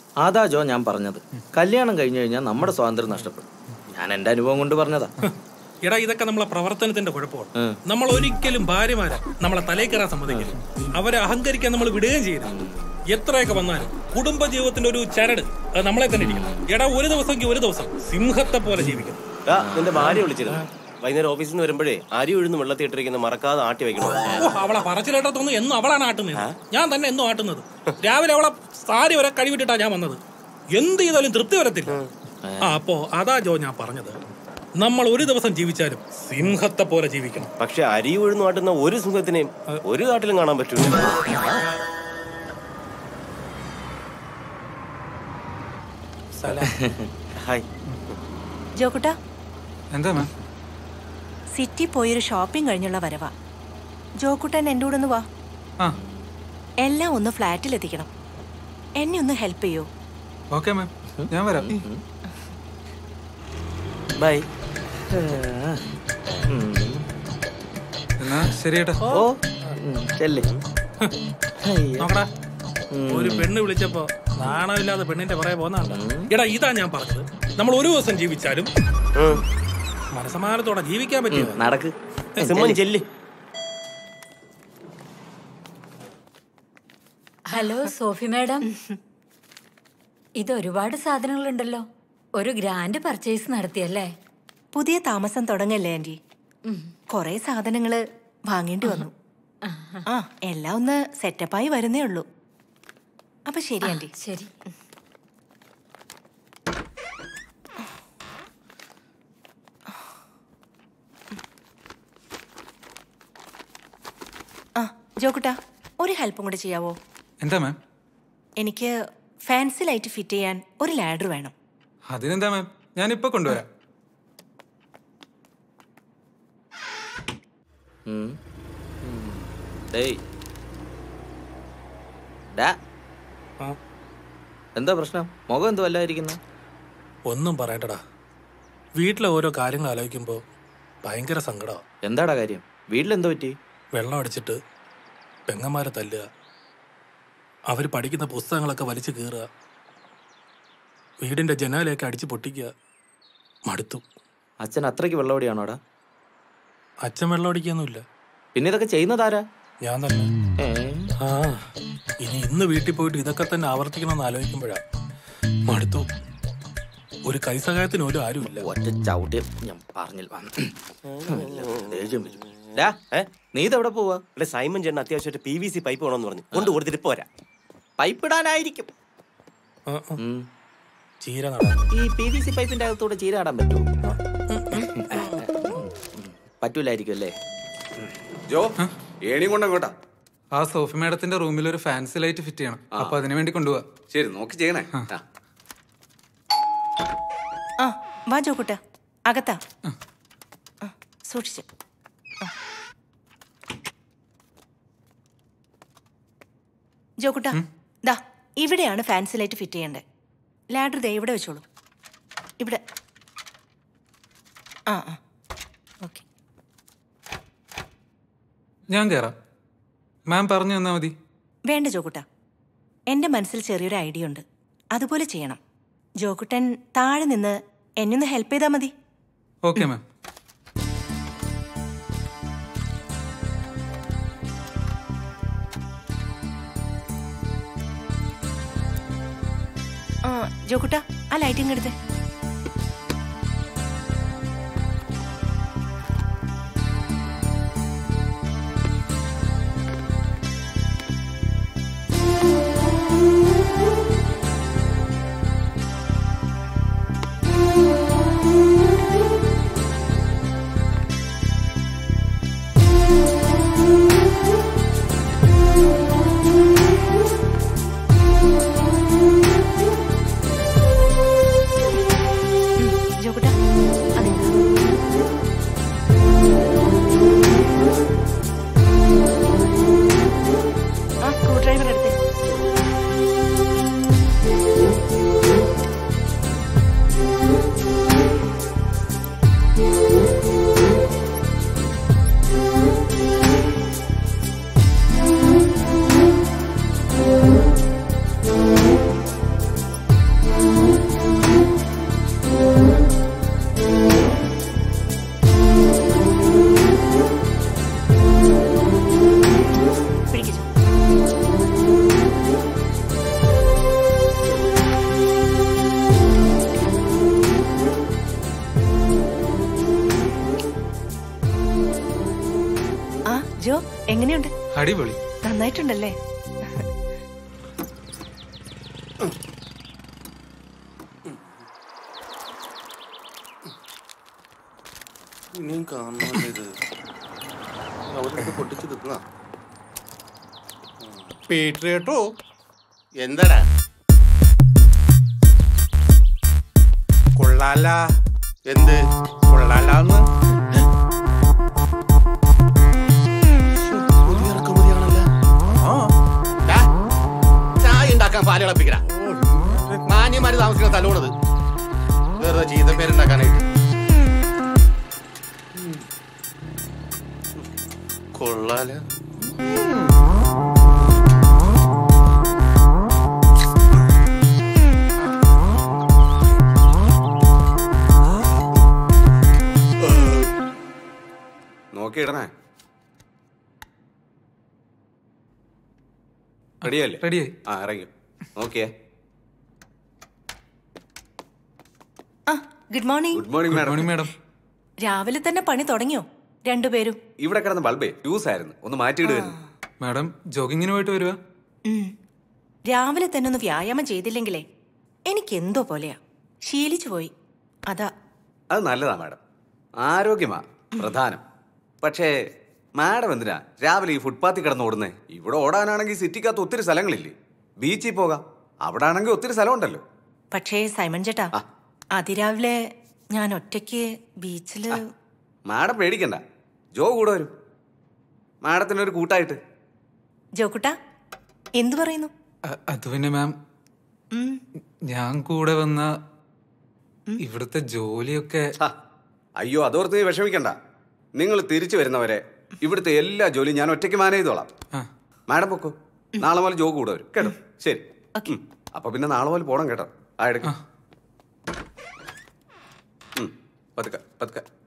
അതാ ജോ ഞാൻ പറഞ്ഞത് കല്യാണം കഴിഞ്ഞു കഴിഞ്ഞാൽ നമ്മുടെ സ്വാതന്ത്ര്യം നഷ്ടപ്പെടും ഞാൻ എൻ്റെ അനുഭവം കൊണ്ട് പറഞ്ഞതാ എടാ ഇതൊക്കെ നമ്മളെ പ്രവർത്തനത്തിന്റെ കുഴപ്പമാണ് നമ്മൾ ഒരിക്കലും ഭാര്യമാരെ നമ്മളെ തലയിൽ കയറാൻ സമ്മതിക്കില്ല അവരെ അഹങ്കരിക്കാൻ നമ്മൾ വിടുകയും ചെയ്യരുത് എത്രയൊക്കെ വന്നാലും കുടുംബ ജീവിതത്തിന്റെ ഒരു ചരട് അത് നമ്മളെ തന്നെ ഇരിക്കണം എടാ ഒരു ദിവസമെങ്കിൽ ഒരു ദിവസം സിംഹത്തെ പോലെ ജീവിക്കണം ആ, നിന്റെ ഭാര്യ വിളിച്ചിരുന്നു വൈകുന്നേരം ഓഫീസിൽ നിന്ന് വരുമ്പോഴേ അരി ഉഴുന്ന് വെള്ളത്തിൽ ഇട്ടിരിക്കുന്ന മറക്കാതെ ആട്ടി വെക്കണം ഓ, അവളെ പറച്ചിലേട്ടാ തോന്നുന്നു എന്നും അവളാണ് ആട്ടുന്നത് ഞാൻ തന്നെ എന്നും ആട്ടുന്നത് രാവിലെ അവളെ സാരി വരെ കഴിവിട്ടിട്ടാ ഞാൻ വന്നത് എന്ത് ചെയ്താലും തൃപ്തി വരത്തില്ല ആ അപ്പോ അതാ ജോ ഞാൻ പറഞ്ഞത് നമ്മൾ ഒരു ദിവസം ജീവിച്ചാലും സിംഹത്തെ പോലെ ജീവിക്കണം പക്ഷെ അരി ഉഴുന്നു ആട്ടുന്ന ഒരു സുഖത്തിനെയും ഒരു കാട്ടിലും കാണാൻ പറ്റൂല ഹായ് ജോക്കുട്ട എന്താ മാം സിറ്റി പോയൊരു ഷോപ്പിംഗ് കഴിഞ്ഞുള്ള വരവാ ജോക്കുട്ടൻ എൻ്റെ കൂടെ ഒന്ന് വാ ആ എല്ലാം ഒന്ന് ഫ്ലാറ്റിൽ എത്തിക്കണം എന്നെ ഒന്ന് ഹെൽപ്പ് ചെയ്യോ ഓക്കെ മാം ഞാൻ വരാം ബൈ എന്നാ ശരി ഏട്ടാ ഓ ചെല്ലേ നോക്കടാ ഒരു പെണ്ണ് വിളിച്ചപ്പോ നാണമില്ലാതെ പെണ്ണിന്റെ പുറകെ പോന്നാണ്ട എടാ ഇതാ ഞാൻ പറഞ്ഞത് നമ്മൾ ഒരു ദിവസം ജീവിച്ചാലും മനസമാനത്തോടെ ജീവിക്കാൻ പറ്റിയ നടക്ക് സിമ്മൻ ചെല്ല് ഹലോ സോഫി മാഡം ഇത് ഒരുപാട് സാധനങ്ങളുണ്ടല്ലോ ഒരു ഗ്രാൻഡ് പർച്ചേസ് നടത്തിയല്ലേ പുതിയ താമസം തുടങ്ങല്ലേ ആന്റി കൊറേ സാധനങ്ങള് വാങ്ങേണ്ടി വന്നു ആ എല്ലാം ഒന്ന് സെറ്റപ്പായി വരുന്നേ ഉള്ളൂ അപ്പൊ ശരി ആന്റി ശരി ആ ജോക്കുട്ട ഒരു ഹെൽപ്പും കൂടെ ചെയ്യാവോ എന്താ മാം എനിക്ക് ഫാൻസി ലൈറ്റ് ഫിറ്റ് ചെയ്യാൻ ഒരു ലാഡർ വേണം അതിനെന്താ മാം ഞാനിപ്പോ കൊണ്ടുവരാം ഉം. ഉം. ഡേയ് ഡാ എന്താ പ്രശ്നം മുഖം എന്തോ അല്ലായിരിക്കുന്നു ഒന്നും പറയണ്ടടാ വീട്ടിലെ ഓരോ കാര്യങ്ങൾ ആലോചിക്കുമ്പോ ഭയങ്കര സങ്കടമാണ് എന്താടാ കാര്യം വീട്ടിലെന്തോ പറ്റി വെള്ളം അടിച്ചിട്ട് പെങ്ങന്മാരെ തല്ലുക അവർ പഠിക്കുന്ന പുസ്തകങ്ങളൊക്കെ വലിച്ചു കീറുക വീടിന്റെ ജനാലയൊക്കെ അടിച്ച് പൊട്ടിക്കുക മടുത്തു അച്ഛൻ അത്രയ്ക്ക് വെള്ളമടിയാണോടാ അച്ഛൻ വെള്ളം അടിക്കൊന്നുമില്ല പിന്നെ ഇതൊക്കെ ചെയ്യുന്നതാരാ ഞാൻ തന്നെ ഏ? ആ ഇനി ഇന്ന് വീട്ടിൽ പോയിട്ട് ഇതൊക്കെ തന്നെ ആവർത്തിക്കണമെന്ന് ആലോചിക്കുമ്പോഴാ മടുത്തു ഒരു കൈസഹായത്തിന് പോലും ആരുമില്ല ഒറ്റ ചവിട്ടി ഞാൻ പറഞ്ഞില്ല ദേഷ്യം വരും. ഡാ, ഏ, നീ ഇതെവിടെ പോവാ ഇവിടെ സൈമൺ ചേട്ടൻ അത്യാവശ്യമായിട്ട് പി വി സി പൈപ്പ് വേണമെന്ന് പറഞ്ഞു കൊണ്ട് കൊടുത്തിട്ട് പോരാ പൈപ്പ് ഇടാനായിരിക്കും ആ, ആ. ഉം. ചീര നട ഈ പി വി സി പൈപ്പിന്റെ അകത്തൂടെ ചീരാടാൻ പറ്റുമോ പറ്റൂലായിരിക്കും അല്ലേ ജോ ഏണി കൊണ്ടങ്ങോട്ടാ ആ സോഫി മാഡത്തിന്റെ റൂമിൽ ഒരു ഫാൻസി ലൈറ്റ് ഫിറ്റ് ചെയ്യണം അപ്പൊ അതിനു വേണ്ടി കൊണ്ടുപോവാ ശരി നോക്കി ചെയ്യണേ ആ. ആ വാ ജോക്കുട്ട അകത്താ ആ, സൂക്ഷിച്ച് ആ. ജോക്കുട്ട ദാ ഇവിടെയാണ് ഫാൻസി ലൈറ്റ് ഫിറ്റ് ചെയ്യേണ്ടത് ലാഡർ ദേ ഇവിടെ വെച്ചോളൂ ഇവിടെ ആ ആ ഓക്കെ ഞാൻ കയറാം മാം പറഞ്ഞു തന്നാ മതി വേണ്ട ജോക്കുട്ട എൻ്റെ മനസ്സിൽ ചെറിയൊരു ഐഡിയ ഉണ്ട് അതുപോലെ ചെയ്യണം ജോക്കുട്ടൻ താഴെ നിന്ന് എന്നെ ഒന്ന് ഹെൽപ്പ് ചെയ്താൽ മതി ഓക്കെ മാം ആ ജോക്കുട്ട ആ ലൈറ്റിംഗ് എടുത്തേ Thank you. അടിപൊളി നന്നായിട്ടുണ്ടല്ലേ ഇനിയും കാണാൻ ഇത് അവിടെ പൊട്ടിച്ച് തിന്നാ പീറ്റർ കേട്ടോ എന്താടാ കൊള്ളാല എന്ത് കൊള്ളാലാന്ന് പുതിയ ഇറക്കുമതിയാണല്ലോ ആ. ദാ, ചായ ഉണ്ടാക്കാൻ പാല് തിളപ്പിക്കല മാന്യമാര് താമസിക്കുന്ന തലോണത് വെറുതെ ചീത്ത പേരുണ്ടാക്കാനായിട്ട് കൊള്ളാല നോക്കിയിടണേ റെഡിയല്ലേ റെഡിയായി ആ ഇറങ്ങി നോക്കിയേ ആ good morning good morning good madam morning madam രാവിലെ തന്നെ പണി തുടങ്ങിയോ രണ്ടുപേരും ഇവിടെ കിടന്ന ബൾബേ ഫ്യൂസ് ആയിരുന്നു ഒന്ന് മാറ്റിയിടുമായിരുന്നു മാഡം ജോഗിങ്ങിന് പോയിട്ട് വരുക ഉം. രാവിലെ തന്നെ ഒന്ന് വ്യായാമം ചെയ്തില്ലെങ്കിലേ എനിക്ക് എന്തോ പോലെയാ ശീലിച്ചു പോയി അതാ അത് നല്ലതാ മാഡം ആരോഗ്യമാ പ്രധാനം പക്ഷേ മാഡം എന്തിനാ രാവിലെ ഈ ഫുട്പാത്തിൽ കിടന്ന് ഓടുന്നേ ഇവിടെ ഓടാനാണെങ്കിൽ സിറ്റിക്കകത്ത് ഒത്തിരി സ്ഥലങ്ങളില്ലേ ബീച്ചിൽ പോകാം അവിടെ ആണെങ്കിൽ ഒത്തിരി സ്ഥലമുണ്ടല്ലോ പക്ഷേ സൈമൺ ചേട്ടാ ആ. അതിരാവിലെ ഞാൻ ഒറ്റയ്ക്ക് ബീച്ചില് മാഡം പേടിക്കണ്ട ജോ കൂടെ വരും മാഡത്തിനൊരു കൂട്ടായിട്ട് ജോക്കുട്ട എന്തു പറയുന്നു അ- അത് പിന്നെ മാം ഉം. ഞാൻ കൂടെ വന്ന ഇവിടുത്തെ ജോലിയൊക്കെ ഹാ, അയ്യോ അതോർത്ത് നീ വിഷമിക്കണ്ട നിങ്ങൾ തിരിച്ചു വരുന്നവരെ ഇവിടുത്തെ എല്ലാ ജോലിയും ഞാൻ ഒറ്റയ്ക്ക് മാനേജ് ചെയ്തോളാം ആ മാഡം പൊക്കോ നാളെ മുതൽ ജോ കൂടെ വരും കേട്ടോ ശരി ഉം. അപ്പൊ പിന്നെ നാളെ മുതൽ പോണം കേട്ടോ ആ എടുക്ക പതുക്കെ പതുക്കെ